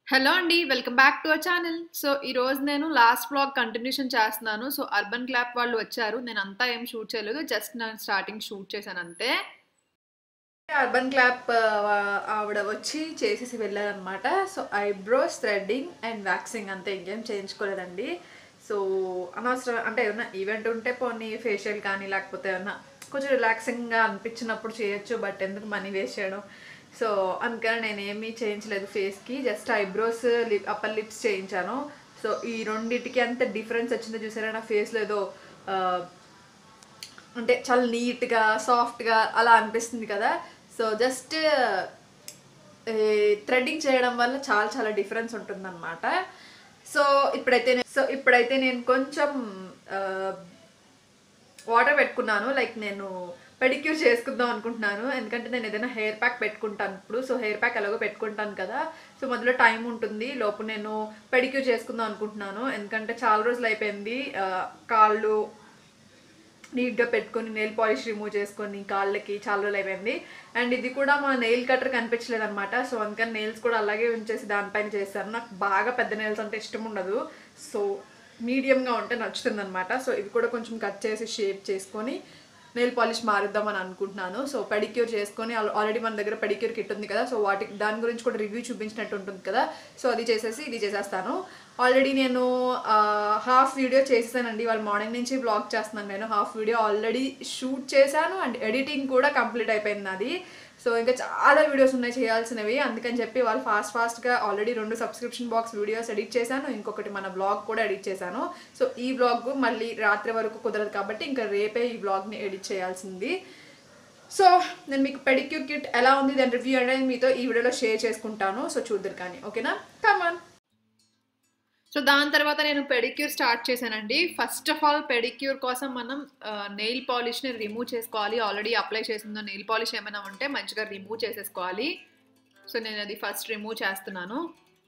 hello అండి welcome back to our channel so ఈ రోజు నేను లాస్ట్ బ్లాగ్ కంటిన్యూషన్ చేస్తున్నాను సో అర్బన్ క్లాప్ వాళ్ళు వచ్చారు నేను అంతా ఏం షూట్ చేయలేదు జస్ట్ నేను స్టార్టింగ్ షూట్ చేశాను అంతే అర్బన్ క్లాప్ ఆవిడ వచ్చి చేసేసి వెళ్ళారనమాట so eyebrows threading and waxing అంతే ఇంకేం చేయించుకోలేదండి సో అనవసరం అంటే ఏమన్నా ఈవెంట్ ఉంటే పోనీ ఫేషియల్ కానీ లేకపోతే ఏమన్నా కొంచెం రిలాక్సింగ్గా అనిపించినప్పుడు చేయొచ్చు బట్ ఎందుకు మనీ వేస్ట్ చేయడం సో అందుకని నేను ఏమీ చేయించలేదు ఫేస్కి just eyebrows lip upper lips చేయించాను సో ఈ రెండింటికి అంత డిఫరెన్స్ వచ్చిందో చూసారా నా ఫేస్లో ఏదో ఆ, అంటే చాలా నీట్గా సాఫ్ట్గా అలా అనిపిస్తుంది కదా సో జస్ట్ థ్రెడ్డింగ్ చేయడం వల్ల చాలా చాలా డిఫరెన్స్ ఉంటుందన్నమాట సో ఇప్పుడైతే నే- సో ఇప్పుడైతే నేను కొంచెం వాటర్ పెట్టుకున్నాను లైక్ నేను పెడిక్యూర్ చేసుకుందాం అనుకుంటున్నాను ఎందుకంటే నేను ఏదైనా హెయిర్ ప్యాక్ పెట్టుకుంటాను ఇప్పుడు సో హెయిర్ ప్యాక్ ఎలాగో పెట్టుకుంటాను కదా సో మొదలు టైం ఉంటుంది లోపు నేను పెడిక్యూర్ చేసుకుందాం అనుకుంటున్నాను ఎందుకంటే చాలా రోజులు అయిపోయింది ఆ, కాళ్ళు నీట్గా పెట్టుకొని నెయిల్ పాలిష్ రిమూవ్ చేసుకొని కాళ్ళకి చాలా రోజులు అయిపోయింది అండ్ ఇది కూడా మా నెయిల్ కటర్ కనిపించలేదు అనమాట సో అందుకని నెయిల్స్ కూడా అలాగే ఉంచేసి దానిపైన చేస్తాను నాకు బాగా పెద్ద నెయిల్స్ అంటే ఇష్టం ఉండదు సో మీడియంగా ఉంటే నచ్చుతుంది అనమాట సో ఇది కూడా కొంచెం కట్ చేసి షేప్ చేసుకొని నెయిల్ పాలిష్ మారుద్దామని అనుకుంటున్నాను సో పెడిక్యూర్ చేసుకొని ఆల్రెడీ మన దగ్గర పెడిక్యూర్ కిట్ ఉంది కదా సో వాటికి దాని గురించి కూడా రివ్యూ చూపించినట్టు ఉంటుంది కదా సో అది చేసేసి ఇది చేసేస్తాను ఆల్రెడీ నేను హాఫ్ వీడియో చేసేసానండి వాళ్ళ మార్నింగ్ నుంచి బ్లాగ్ చేస్తున్నాను నేను హాఫ్ వీడియో ఆల్రెడీ షూట్ చేశాను అండ్ ఎడిటింగ్ కూడా కంప్లీట్ అయిపోయింది నాది సో ఇంకా చాలా వీడియోస్ ఉన్నాయి చేయాల్సినవి అందుకని చెప్పి వాళ్ళు ఫాస్ట్ ఫాస్ట్గా ఆల్రెడీ రెండు సబ్స్క్రిప్షన్ బాక్స్ వీడియోస్ ఎడిట్ చేశాను ఇంకొకటి మన బ్లాగ్ కూడా ఎడిట్ చేశాను సో ఈ బ్లాగ్ మళ్ళీ రాత్రి వరకు కుదరదు కాబట్టి ఇంకా రేపే ఈ బ్లాగ్ని ఎడిట్ చేయాల్సింది సో నేను మీకు పెడిక్యూర్ కిట్ ఎలా ఉంది దాని రివ్యూ అనేది మీతో ఈ వీడియోలో షేర్ చేసుకుంటాను సో చూద్దరు కానీ ఓకేనా కమాన్ సో దాని తర్వాత నేను పెడిక్యూర్ స్టార్ట్ చేశానండి ఫస్ట్ ఆఫ్ ఆల్ పెడిక్యూర్ కోసం మనం నెయిల్ పాలిష్ని రిమూవ్ చేసుకోవాలి ఆల్రెడీ అప్లై చేసిన నెయిల్ పాలిష్ ఏమైనా ఉంటే మంచిగా రిమూవ్ చేసేసుకోవాలి సో నేను అది ఫస్ట్ రిమూవ్ చేస్తున్నాను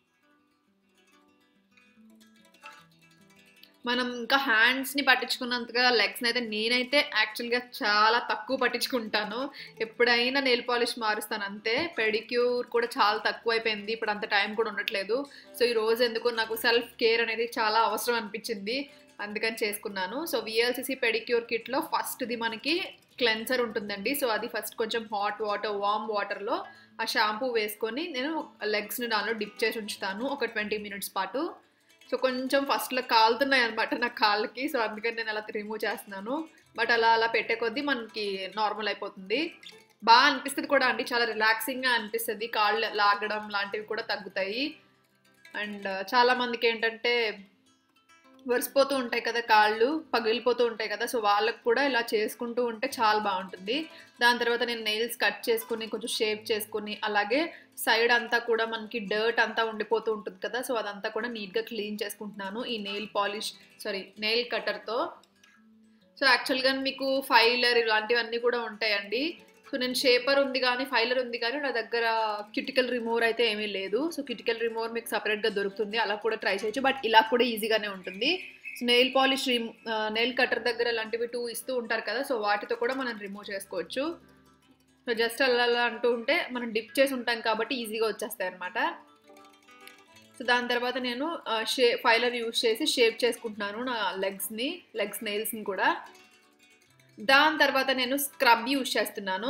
మనం ఇంకా హ్యాండ్స్ని పట్టించుకున్నంతగా లెగ్స్ని అయితే నేనైతే యాక్చువల్గా చాలా తక్కువ పట్టించుకుంటాను ఎప్పుడైనా నెయిల్ పాలిష్ మారుస్తాను అంతే పెడిక్యూర్ కూడా చాలా తక్కువ అయిపోయింది ఇప్పుడు అంత టైం కూడా ఉండట్లేదు సో ఈ రోజు ఎందుకు నాకు సెల్ఫ్ కేర్ అనేది చాలా అవసరం అనిపించింది అందుకని చేసుకున్నాను సో విఎల్సిసి పెడిక్యూర్ కిట్లో ఫస్ట్ది మనకి క్లెన్సర్ ఉంటుందండి సో అది ఫస్ట్ కొంచెం హాట్ వాటర్ వామ్ వాటర్లో ఆ షాంపూ వేసుకొని నేను లెగ్స్ని దానిలో డిప్ చేసి ఉంచుతాను ఒక ట్వంటీ మినిట్స్ పాటు సో కొంచెం ఫస్ట్లో కాలుతున్నాయి అనమాట నా కాళ్ళకి సో అందుకని నేను అలా రిమూవ్ చేస్తున్నాను బట్ అలా అలా పెట్టే కొద్దీ మనకి నార్మల్ అయిపోతుంది బాగా అనిపిస్తుంది కూడా అండి చాలా రిలాక్సింగ్గా అనిపిస్తుంది కాళ్ళు లాగడం లాంటివి కూడా తగ్గుతాయి అండ్ చాలా మందికి ఏంటంటే వరిసిపోతూ ఉంటాయి కదా కాళ్ళు పగిలిపోతూ ఉంటాయి కదా సో వాళ్ళకు కూడా ఇలా చేసుకుంటూ ఉంటే చాలా బాగుంటుంది దాని తర్వాత నేను నెయిల్స్ కట్ చేసుకుని కొంచెం షేప్ చేసుకుని అలాగే సైడ్ అంతా కూడా మనకి డర్ట్ అంతా ఉండిపోతూ ఉంటుంది కదా సో అదంతా కూడా నీట్గా క్లీన్ చేసుకుంటున్నాను ఈ నెయిల్ పాలిష్ సారీ నెయిల్ కట్టర్తో సో యాక్చువల్గా మీకు ఫైలర్ ఇలాంటివన్నీ కూడా ఉంటాయండి సో నేను షేపర్ ఉంది కానీ ఫైలర్ ఉంది కానీ నా దగ్గర క్యూటికల్ రిమూవర్ అయితే ఏమీ లేదు సో క్యూటికల్ రిమూవర్ మీకు సపరేట్గా దొరుకుతుంది అలా కూడా ట్రై చేయొచ్చు బట్ ఇలా కూడా ఈజీగానే ఉంటుంది so nail polish rim nail cutter దగ్గర ఇలాంటివి టూ ఇస్తూ ఉంటారు కదా సో వాటితో కూడా మనం రిమూవ్ చేసుకోవచ్చు సో జస్ట్ అలా అలా అంటూ ఉంటే మనం డిప్ చేసి ఉంటాం కాబట్టి ఈజీగా వచ్చేస్తాయి అనమాట సో దాని తర్వాత నేను షే ఫైలర్ యూస్ చేసి షేప్ చేసుకుంటున్నాను నా లెగ్స్ని లెగ్స్ నెయిల్స్ని కూడా దాని తర్వాత నేను స్క్రబ్ యూస్ చేస్తున్నాను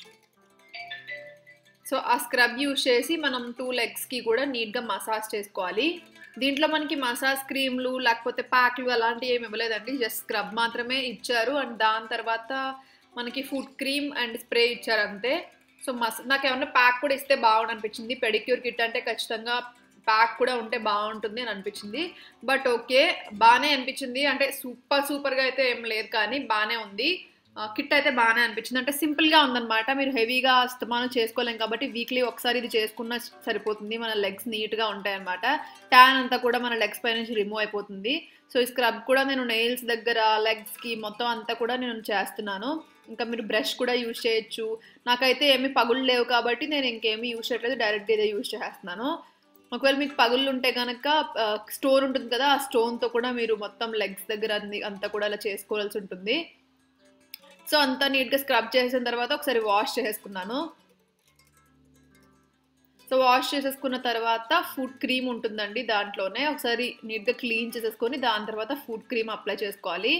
సో ఆ స్క్రబ్ యూస్ చేసి మనం టూ లెగ్స్కి కూడా నీట్గా మసాజ్ చేసుకోవాలి దీంట్లో మనకి మసాజ్ క్రీమ్లు లేకపోతే ప్యాక్లు అలాంటివి ఏమి ఇవ్వలేదండి జస్ట్ స్క్రబ్ మాత్రమే ఇచ్చారు అండ్ దాని తర్వాత మనకి ఫుడ్ క్రీమ్ అండ్ స్ప్రే ఇచ్చారు అంతే సో మస్ నాకు ఏమన్నా ప్యాక్ కూడా ఇస్తే బాగుండు అనిపించింది పెడిక్యూర్ కిట్ అంటే ఖచ్చితంగా ప్యాక్ కూడా ఉంటే బాగుంటుంది అని అనిపించింది బట్ ఓకే బాగానే అనిపించింది అంటే సూపర్ సూపర్గా అయితే ఏం లేదు కానీ బాగానే ఉంది కిట్ అయితే బాగానే అనిపించింది అంటే సింపుల్గా ఉందన్నమాట మీరు హెవీగా అస్తమానం చేసుకోలేం కాబట్టి వీక్లీ ఒకసారి ఇది చేసుకున్న సరిపోతుంది మన లెగ్స్ నీట్గా ఉంటాయి అనమాట ట్యాన్ అంతా కూడా మన లెగ్స్ పై నుంచి రిమూవ్ అయిపోతుంది సో ఈ స్క్రబ్ కూడా నేను నెయిల్స్ దగ్గర లెగ్స్కి మొత్తం అంతా కూడా నేను చేస్తున్నాను ఇంకా మీరు బ్రష్ కూడా యూజ్ చేయొచ్చు నాకైతే ఏమీ పగులు లేవు కాబట్టి నేను ఇంకేమీ యూజ్ చేయట్లేదు డైరెక్ట్గా ఇదే యూజ్ చేస్తున్నాను ఒకవేళ మీకు పగుళ్ళు ఉంటే కనుక స్టోన్ ఉంటుంది కదా ఆ స్టోన్తో కూడా మీరు మొత్తం లెగ్స్ దగ్గర అన్ని అంతా కూడా అలా చేసుకోవాల్సి ఉంటుంది సో అంతా నీట్గా స్క్రబ్ చేసిన తర్వాత ఒకసారి వాష్ చేసుకున్నాను సో వాష్ చేసేసుకున్న తర్వాత ఫుడ్ క్రీమ్ ఉంటుందండి దాంట్లోనే ఒకసారి నీట్గా క్లీన్ చేసేసుకొని దాని తర్వాత ఫుడ్ క్రీమ్ అప్లై చేసుకోవాలి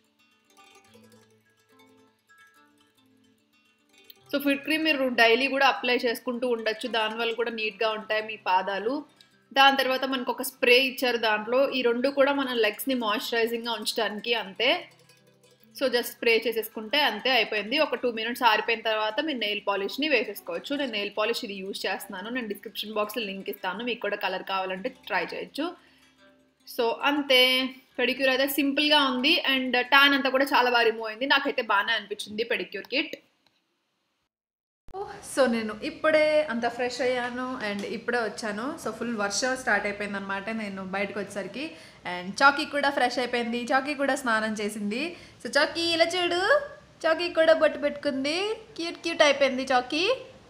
సో ఫుడ్ క్రీమ్ మీరు డైలీ కూడా అప్లై చేసుకుంటూ ఉండొచ్చు దానివల్ల కూడా నీట్గా ఉంటాయి మీ పాదాలు దాని తర్వాత మనకు ఒక స్ప్రే ఇచ్చారు దాంట్లో ఈ రెండు కూడా మన లెగ్స్ని మాయిశ్చరైజింగ్గా ఉంచడానికి అంతే సో జస్ట్ స్ప్రే చేసేసుకుంటే అంతే అయిపోయింది ఒక టూ మినిట్స్ ఆరిపోయిన తర్వాత మీరు నెయిల్ పాలిష్ని వేసేసుకోవచ్చు నేను నెయిల్ పాలిష్ ఇది యూజ్ చేస్తున్నాను నేను డిస్క్రిప్షన్ బాక్స్లో లింక్ ఇస్తాను మీకు కూడా కలర్ కావాలంటే ట్రై చేయొచ్చు సో అంతే పెడిక్యూర్ అయితే సింపుల్గా ఉంది అండ్ ట్యాన్ అంతా కూడా చాలా బాగా రిమూవ్ అయింది నాకైతే బాగానే అనిపించింది పెడిక్యూర్ కిట్ సో నేను ఇప్పుడే అంత ఫ్రెష్ అయ్యాను అండ్ ఇప్పుడే వచ్చాను సో ఫుల్ వర్షం స్టార్ట్ అయిపోయింది అనమాట నేను బయటకు వచ్చేసరికి అండ్ చాకీ కూడా ఫ్రెష్ అయిపోయింది చాకీ కూడా స్నానం చేసింది సో చాకీ ఇలా చూడు చాకీ కూడా బొట్టు పెట్టుకుంది క్యూట్ క్యూట్ అయిపోయింది చాకీ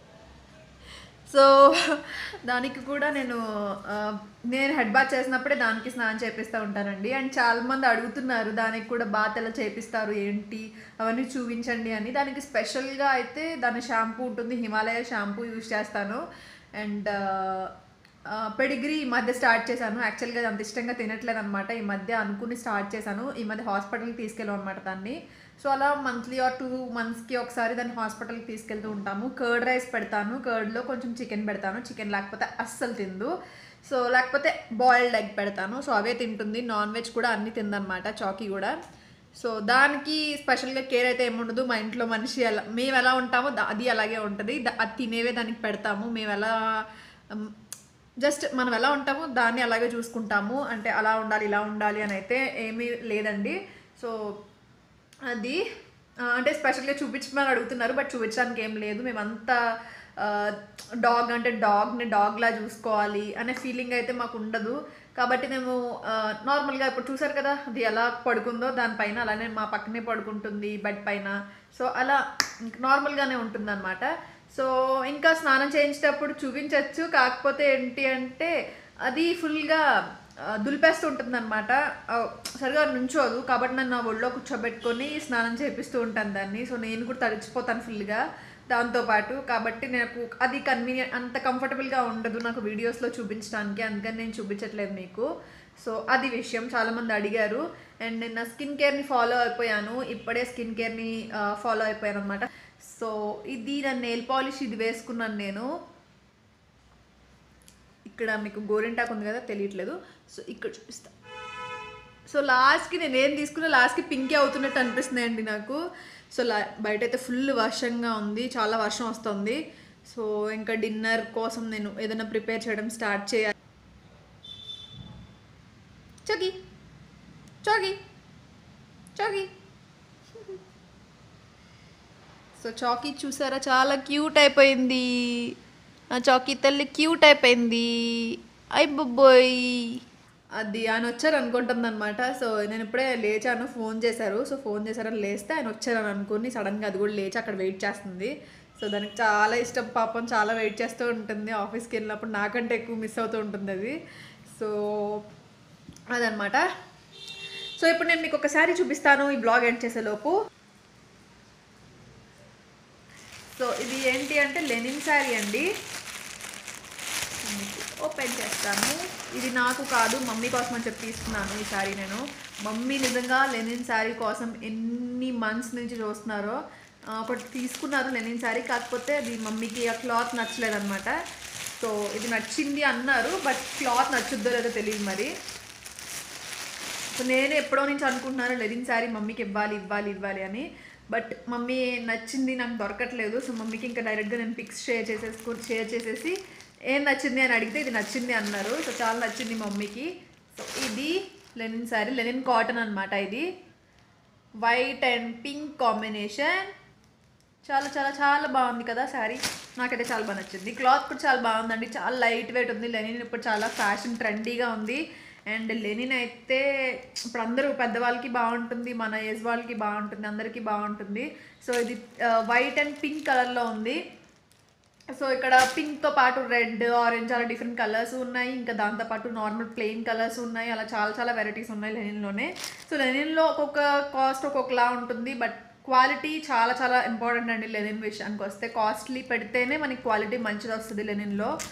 సో దానికి కూడా నేను ఆ, నేను హెడ్ బాత్ చేసినప్పుడే దానికి స్నానం చేపిస్తూ ఉంటానండి అండ్ చాలామంది అడుగుతున్నారు దానికి కూడా బాత్ ఎలా చేపిస్తారు ఏంటి అవన్నీ చూపించండి అని దానికి స్పెషల్గా అయితే దాని షాంపూ ఉంటుంది హిమాలయ షాంపూ యూజ్ చేస్తాను అండ్ పెడిగ్రీ ఈ మధ్య స్టార్ట్ చేశాను యాక్చువల్గా అది అంత ఇష్టంగా తినట్లేదు అనమాట ఈ మధ్య అనుకుని స్టార్ట్ చేశాను ఈ మధ్య హాస్పిటల్కి తీసుకెళ్ళాం అనమాట దాన్ని సో అలా మంత్లీ ఆర్ టూ మంత్స్కి ఒకసారి దాన్ని హాస్పిటల్కి తీసుకెళ్తూ ఉంటాము కర్డ్ రైస్ పెడతాను కర్డ్లో కొంచెం చికెన్ పెడతాను చికెన్ లేకపోతే అస్సలు తిందు సో లేకపోతే బాయిల్డ్ ఎగ్ పెడతాను సో అవే తింటుంది నాన్ వెజ్ కూడా అన్నీ తిందనమాట చాకీ కూడా సో దానికి స్పెషల్గా కేర్ అయితే ఏముండదు మా ఇంట్లో మనిషి ఎలా మేము ఎలా ఉంటామో దా- అది అలాగే ఉంటుంది దా- అది తినేవే దానికి పెడతాము మేము ఎలా ఉమ్, జస్ట్ మనం ఎలా ఉంటామో దాన్ని అలాగే చూసుకుంటాము అంటే అలా ఉండాలి ఇలా ఉండాలి అని అయితే ఏమీ లేదండి సో అది ఆ, అంటే స్పెషల్గా చూపించమని అడుగుతున్నారు బట్ చూపించడానికి ఏం లేదు మేమంతా డాగ్ అంటే డాగ్ని డాగ్లా చూసుకోవాలి అనే ఫీలింగ్ అయితే మాకు ఉండదు కాబట్టి మేము నార్మల్గా ఇప్పుడు చూసారు కదా అది ఎలా పడుకుందో దానిపైన అలానే మా పక్కనే పడుకుంటుంది బెడ్ పైన సో అలా నార్మల్గానే ఉంటుంది అనమాట సో ఇంకా స్నానం చేయించేటప్పుడు చూపించవచ్చు కాకపోతే ఏంటి అంటే అది ఫుల్గా దులిపేస్తూ ఉంటుంది అనమాట సరిగా నుంచోదు కాబట్టి నన్ను నా ఒళ్ళో కూర్చోబెట్టుకొని స్నానం చేపిస్తూ ఉంటాను దాన్ని సో నేను కూడా తడిచిపోతాను ఫుల్గా దాంతోపాటు కాబట్టి నాకు అది కన్వీనియంట్ అంత కంఫర్టబుల్గా ఉండదు నాకు వీడియోస్లో చూపించడానికి అందుకని నేను చూపించట్లేదు మీకు సో అది విషయం చాలామంది అడిగారు అండ్ నేను నా స్కిన్ కేర్ని ఫాలో అయిపోయాను ఇప్పుడే స్కిన్ కేర్ని ఫాలో అయిపోయాను అనమాట సో ఇది నా నెయిల్ పాలిష్ ఇది వేసుకున్నాను నేను ఇక్కడ మీకు గోరింటాకు ఉంది కదా తెలియట్లేదు సో ఇక్కడ చూపిస్తా సో లాస్ట్కి నేను ఏం తీసుకున్నా లాస్ట్కి పింకే అవుతున్నట్టు అనిపిస్తుంది అండి నాకు సో లా బయట అయితే ఫుల్ వర్షంగా ఉంది చాలా వర్షం వస్తుంది సో ఇంకా డిన్నర్ కోసం నేను ఏదైనా ప్రిపేర్ చేయడం స్టార్ట్ చేయాలి చోగి చోగి చోగి సో చాకీ చూసారా చాలా క్యూట్ అయిపోయింది ఆ చాకీ తల్లి క్యూట్ అయిపోయింది అయ్ బొబ్బోయ్ అది ఆయన వచ్చారు అనుకుంటుంది అనమాట సో నేను ఇప్పుడే లేచాను ఫోన్ చేశారు సో ఫోన్ చేశారని లేస్తే ఆయన వచ్చారని అనుకుని సడన్గా అది కూడా లేచి అక్కడ వెయిట్ చేస్తుంది సో దానికి చాలా ఇష్టం పాపం చాలా వెయిట్ చేస్తూ ఉంటుంది ఆఫీస్కి వెళ్ళినప్పుడు నాకంటే ఎక్కువ మిస్ అవుతూ ఉంటుంది అది సో అదనమాట సో ఇప్పుడు నేను మీకు ఒకసారి చూపిస్తాను ఈ బ్లాగ్ ఎండ్ చేసేలోపు సో ఇది ఏంటి అంటే లెనిన్ శారీ అండి ఓపెన్ చేస్తాను ఇది నాకు కాదు మమ్మీ కోసం అని చెప్పి తీసుకున్నాను ఈ శారీ నేను మమ్మీ నిజంగా లెనిన్ శారీ కోసం ఎన్ని మంత్స్ నుంచి చూస్తున్నారో ఆ, ఒకటి తీసుకున్నారు లెనిన్ శారీ కాకపోతే అది మమ్మీకి ఆ క్లాత్ నచ్చలేదన్నమాట సో ఇది నచ్చింది అన్నారు బట్ క్లాత్ నచ్చుద్దో లేదో తెలియదు మరి సో నేను ఎప్పుడో నుంచి అనుకుంటున్నాను లెనిన్ శారీ మమ్మీకి ఇవ్వాలి ఇవ్వాలి ఇవ్వాలి అని బట్ మమ్మీ నచ్చింది నాకు దొరకట్లేదు సో మమ్మీకి ఇంకా డైరెక్ట్గా నేను పిక్స్ షేర్ చేసేసుకో షేర్ చేసేసి ఏం నచ్చింది అని అడిగితే ఇది నచ్చింది అన్నారు సో చాలా నచ్చింది మమ్మీకి సో ఇది లెనిన్ శారీ లెనిన్ కాటన్ అనమాట ఇది వైట్ అండ్ పింక్ కాంబినేషన్ చాలా చాలా చాలా బాగుంది కదా శారీ నాకైతే చాలా బాగా నచ్చింది క్లాత్ కూడా చాలా బాగుందండి చాలా లైట్ వెయిట్ ఉంది లెనిన్ ఇప్పుడు చాలా ఫ్యాషన్ ట్రెండీగా ఉంది అండ్ లెనిన్ అయితే ఇప్పుడు అందరూ పెద్దవాళ్ళకి బాగుంటుంది మన ఏజ్ వాళ్ళకి బాగుంటుంది అందరికీ బాగుంటుంది సో ఇది వైట్ అండ్ పింక్ కలర్లో ఉంది సో ఇక్కడ పింక్తో పాటు రెడ్ ఆరెంజ్ అలా డిఫరెంట్ కలర్స్ ఉన్నాయి ఇంకా దాంతోపాటు నార్మల్ ప్లెయిన్ కలర్స్ ఉన్నాయి అలా చాలా చాలా వెరైటీస్ ఉన్నాయి లెనిన్లోనే సో లెనిన్లో ఒక్కొక్క కాస్ట్ ఒక్కొక్కలా ఉంటుంది బట్ క్వాలిటీ చాలా చాలా ఇంపార్టెంట్ అండి లెనిన్ విషయానికి వస్తే కాస్ట్లీ పెడితేనే మనకి క్వాలిటీ మంచిది వస్తుంది లెనిన్లో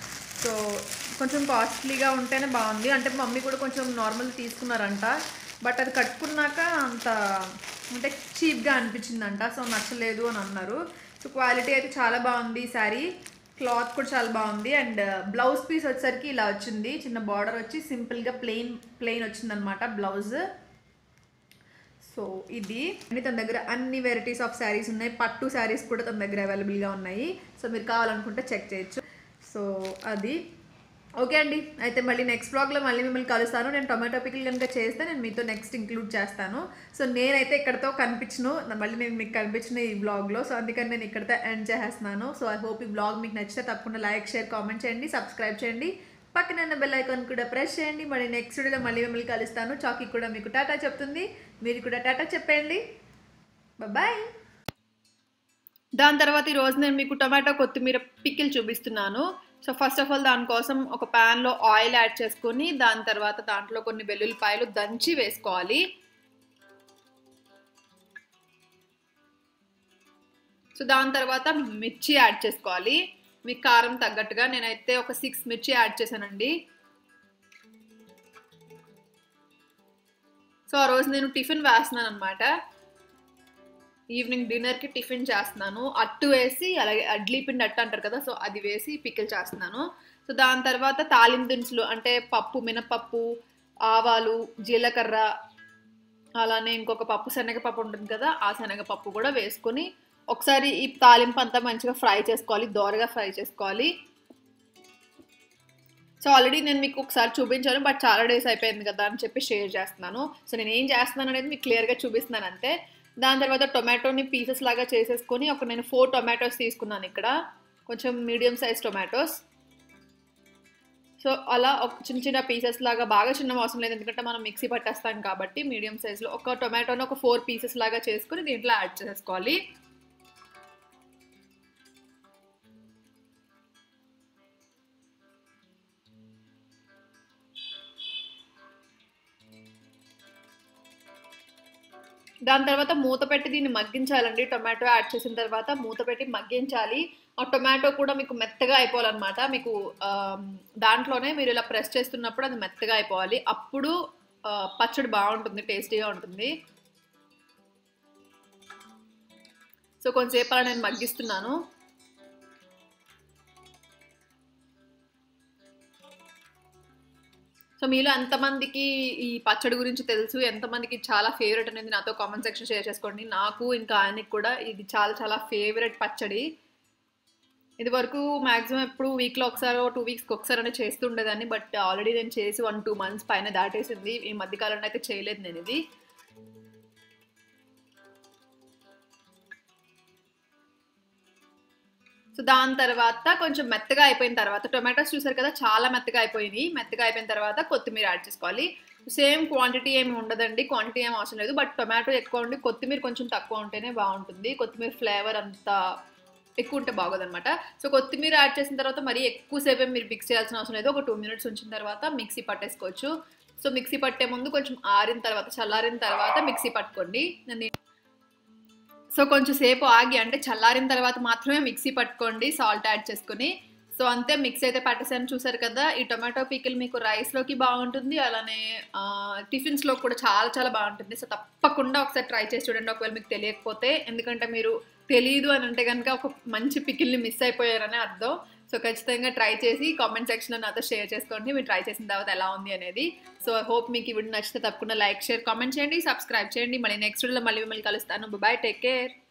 సో కొంచెం కాస్ట్లీగా ఉంటేనే బాగుంది అంటే మమ్మీ కూడా కొంచెం నార్మల్ తీసుకున్నారంట బట్ అది కట్టుకున్నాక అంత అంటే చీప్గా అనిపించిందంట సో నచ్చలేదు అని అన్నారు సో క్వాలిటీ అయితే చాలా బాగుంది ఈ శారీ క్లాత్ కూడా చాలా బాగుంది అండ్ బ్లౌజ్ పీస్ వచ్చేసరికి ఇలా వచ్చింది చిన్న బార్డర్ వచ్చి సింపుల్గా ప్లెయిన్ ప్లెయిన్ వచ్చిందనమాట బ్లౌజ్ సో ఇది అన్ని తన దగ్గర అన్ని వెరైటీస్ ఆఫ్ శారీస్ ఉన్నాయి పట్టు శారీస్ కూడా తన దగ్గర అవైలబుల్గా ఉన్నాయి సో మీరు కావాలనుకుంటే చెక్ చేయొచ్చు సో అది ఓకే అండి అయితే మళ్ళీ నెక్స్ట్ బ్లాగ్లో మళ్ళీ మిమ్మల్ని కలుస్తాను నేను టొమాటో పికిల్ కనుక చేస్తే నేను మీతో నెక్స్ట్ ఇంక్లూడ్ చేస్తాను సో నేనైతే ఇక్కడతో కనిపించను నా- మళ్ళీ నేను మీకు కనిపించిన ఈ బ్లాగ్లో సో అందుకని నేను ఇక్కడతో ఎండ్ చేసేస్తున్నాను సో ఐ హోప్ ఈ బ్లాగ్ మీకు నచ్చితే తప్పకుండా లైక్ షేర్ కామెంట్ చేయండి సబ్స్క్రైబ్ చేయండి పక్కన ఉన్న బెల్ ఐకాన్ కూడా ప్రెస్ చేయండి మరి నెక్స్ట్ వీడియోలో మళ్ళీ మిమ్మల్ని కలుస్తాను చాకీ కూడా మీకు టాటా చెప్తుంది మీరు కూడా టాటా చెప్పండి బాయ్ దాని తర్వాత ఈ రోజు నేను మీకు టొమాటో కొత్తిమీర పికిల్ చూపిస్తున్నాను సో ఫస్ట్ ఆఫ్ ఆల్ దానికోసం ఒక ప్యాన్లో ఆయిల్ యాడ్ చేసుకొని దాని తర్వాత దాంట్లో కొన్ని వెల్లుల్లిపాయలు దంచి వేసుకోవాలి సో దాని తర్వాత మిర్చి యాడ్ చేసుకోవాలి మీ కారం తగ్గట్టుగా నేనైతే ఒక సిక్స్ మిర్చి యాడ్ చేశానండి సో ఆ రోజు నేను టిఫిన్ వేస్తున్నాను అనమాట ఈవినింగ్ డిన్నర్కి టిఫిన్ చేస్తున్నాను అట్టు వేసి అలాగే అడ్లీ పిండి అట్టు అంటారు కదా సో అది వేసి పికిల్ చేస్తున్నాను సో దాని తర్వాత తాలింపు దినుసులు అంటే పప్పు మినపప్పు ఆవాలు జీలకర్ర అలానే ఇంకొక పప్పు శనగపప్పు ఉంటుంది కదా ఆ శనగపప్పు కూడా వేసుకొని ఒకసారి ఈ తాలింపు అంతా మంచిగా ఫ్రై చేసుకోవాలి దోరగా ఫ్రై చేసుకోవాలి సో ఆల్రెడీ నేను మీకు ఒకసారి చూపించాను బట్ చాలా డేస్ అయిపోయింది కదా అని చెప్పి షేర్ చేస్తున్నాను సో నేను ఏం చేస్తున్నాను అనేది మీకు క్లియర్గా చూపిస్తున్నాను అంతే దాని తర్వాత టొమాటోని పీసెస్ లాగా చేసేసుకొని ఒక నేను ఫోర్ టొమాటోస్ తీసుకున్నాను ఇక్కడ కొంచెం మీడియం సైజ్ టొమాటోస్ సో అలా ఒక చిన్న చిన్న పీసెస్ లాగా బాగా చిన్న అవసరం లేదు ఎందుకంటే మనం మిక్సీ పట్టేస్తాం కాబట్టి మీడియం సైజులో ఒక టొమాటోని ఒక ఫోర్ పీసెస్ లాగా చేసుకొని దీంట్లో యాడ్ చేసుకోవాలి దాని తర్వాత మూత పెట్టి దీన్ని మగ్గించాలండి టొమాటో యాడ్ చేసిన తర్వాత మూత పెట్టి మగ్గించాలి ఆ టొమాటో కూడా మీకు మెత్తగా అయిపోవాలన్నమాట మీకు ఆ, దాంట్లోనే మీరు ఇలా ప్రెస్ చేస్తున్నప్పుడు అది మెత్తగా అయిపోవాలి అప్పుడు ఆ, పచ్చడి బాగుంటుంది టేస్టీగా ఉంటుంది సో కొంతసేపు అలా నేను మగ్గిస్తున్నాను సో మీలో ఎంతమందికి ఈ పచ్చడి గురించి తెలుసు ఎంతమందికి చాలా ఫేవరెట్ అనేది నాతో కామెంట్ సెక్షన్ షేర్ చేసుకోండి నాకు ఇంకా ఆయనకి కూడా ఇది చాలా చాలా ఫేవరెట్ పచ్చడి ఇది వరకు మాక్సిమం ఎప్పుడు వీక్లో ఒకసారి టూ వీక్స్కి ఒకసారి అనేది చేస్తుండేదాన్ని బట్ ఆల్రెడీ నేను చేసి వన్ టూ మంత్స్ పైన దాటేసింది ఈ మధ్యకాలంలో అయితే చేయలేదు నేను ఇది సో దాని తర్వాత కొంచెం మెత్తగా అయిపోయిన తర్వాత టొమాటోస్ చూసారు కదా చాలా మెత్తగా అయిపోయింది మెత్తగా అయిపోయిన తర్వాత కొత్తిమీర యాడ్ చేసుకోవాలి సేమ్ క్వాంటిటీ ఏమి ఉండదండి క్వాంటిటీ ఏమి అవసరం లేదు బట్ టొమాటో ఎక్కువ ఉండి కొత్తిమీర కొంచెం తక్కువ ఉంటేనే బాగుంటుంది కొత్తిమీర ఫ్లేవర్ అంత ఎక్కువ ఉంటే బాగోదన్నమాట సో కొత్తిమీర యాడ్ చేసిన తర్వాత మరీ ఎక్కువసేపు మీరు మిక్స్ చేయాల్సిన అవసరం లేదు ఒక టూ మినిట్స్ ఉంచిన తర్వాత మిక్సీ పట్టేసుకోవచ్చు సో మిక్సీ పట్టే ముందు కొంచెం ఆరిన తర్వాత చల్లారిన తర్వాత మిక్సీ పట్టుకోండి నేను సో కొంచెం సేపు ఆగి అంటే చల్లారిన తర్వాత మాత్రమే మిక్సీ పట్టుకోండి సాల్ట్ యాడ్ చేసుకుని సో అంతే మిక్స్ అయితే పట్టేసాను చూసారు కదా ఈ టొమాటో పీకిల్ మీకు రైస్లోకి బాగుంటుంది అలానే ఆ, టిఫిన్స్లో కూడా చాలా చాలా బాగుంటుంది సో తప్పకుండా ఒకసారి ట్రై చేసి చూడండి ఒకవేళ మీకు తెలియకపోతే ఎందుకంటే మీరు తెలియదు అని అంటే కనుక ఒక మంచి పికిల్ని మిస్ అయిపోయారని అర్థం సో ఖచ్చితంగా ట్రై చేసి కామెంట్ సెక్షన్లో నాతో షేర్ చేసుకోండి మీరు ట్రై చేసిన తర్వాత ఎలా ఉంది అనేది సో హోప్ మీకు ఈ వీడియో నచ్చితే తప్పకుండా లైక్ షేర్ కామెంట్ చేయండి సబ్స్క్రైబ్ చేయండి మళ్ళీ నెక్స్ట్ వీడియోలో మళ్ళీ మిమ్మల్ని కలుస్తాను బాయ్ టేక్ కేర్